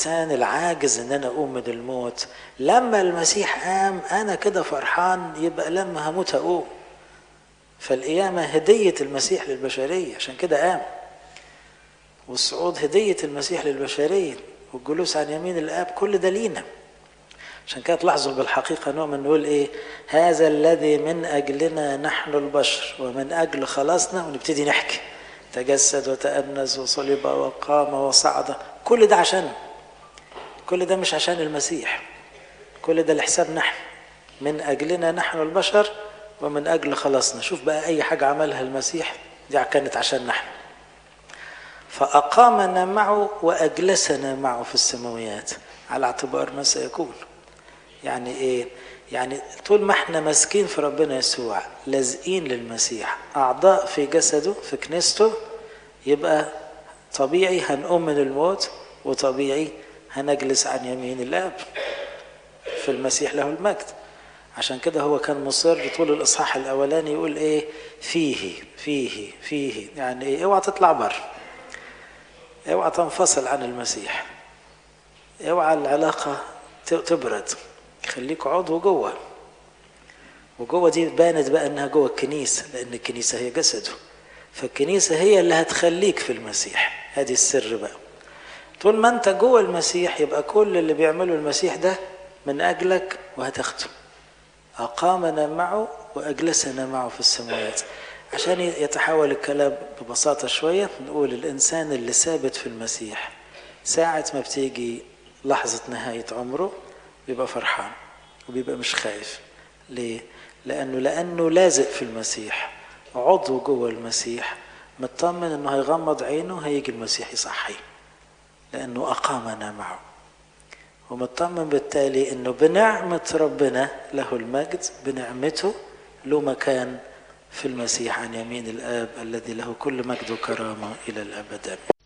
الانسان العاجز ان انا اقوم من الموت لما المسيح قام انا كده فرحان يبقى لما هموت هقوم فالقيامه هديه المسيح للبشريه عشان كده قام والصعود هديه المسيح للبشريه والجلوس عن يمين الاب كل ده لينا عشان كده تلاحظوا بالحقيقة نؤمن نقول إيه هذا الذي من أجلنا نحن البشر ومن أجل خلاصنا ونبتدي نحكي تجسد وتأنس وصلب وقام وصعد كل ده عشان كل ده مش عشان المسيح كل ده لحساب نحن من أجلنا نحن البشر ومن أجل خلاصنا شوف بقى أي حاجة عملها المسيح دي كانت عشان نحن فأقامنا معه وأجلسنا معه في السماويات على اعتبار ما سيكون يعني ايه يعني طول ما احنا ماسكين في ربنا يسوع لازقين للمسيح اعضاء في جسده في كنيسته يبقى طبيعي هنقوم من الموت وطبيعي هنجلس عن يمين الاب في المسيح له المجد عشان كده هو كان مصر طول الاصحاح الاولاني يقول ايه فيه فيه فيه يعني ايه اوعى تطلع بره اوعى تنفصل عن المسيح اوعى العلاقه تبرد خليك عضو جوه وجوه دي بانت بقى انها جوه الكنيسه لان الكنيسه هي جسده فالكنيسه هي اللي هتخليك في المسيح ادي السر بقى طول ما انت جوه المسيح يبقى كل اللي بيعمله المسيح ده من اجلك وهتاخده اقامنا معه واجلسنا معه في السماوات عشان يتحول الكلام ببساطه شويه نقول الانسان اللي ثابت في المسيح ساعه ما بتيجي لحظه نهايه عمره بيبقى فرحان وبيبقى مش خايف ليه لانه لانه لازق في المسيح عضو جوه المسيح مطمن انه هيغمض عينه هيجي المسيح يصحيه لانه اقامنا معه ومطمن بالتالي انه بنعمه ربنا له المجد بنعمته له مكان في المسيح عن يمين الاب الذي له كل مجد وكرامه الى الابد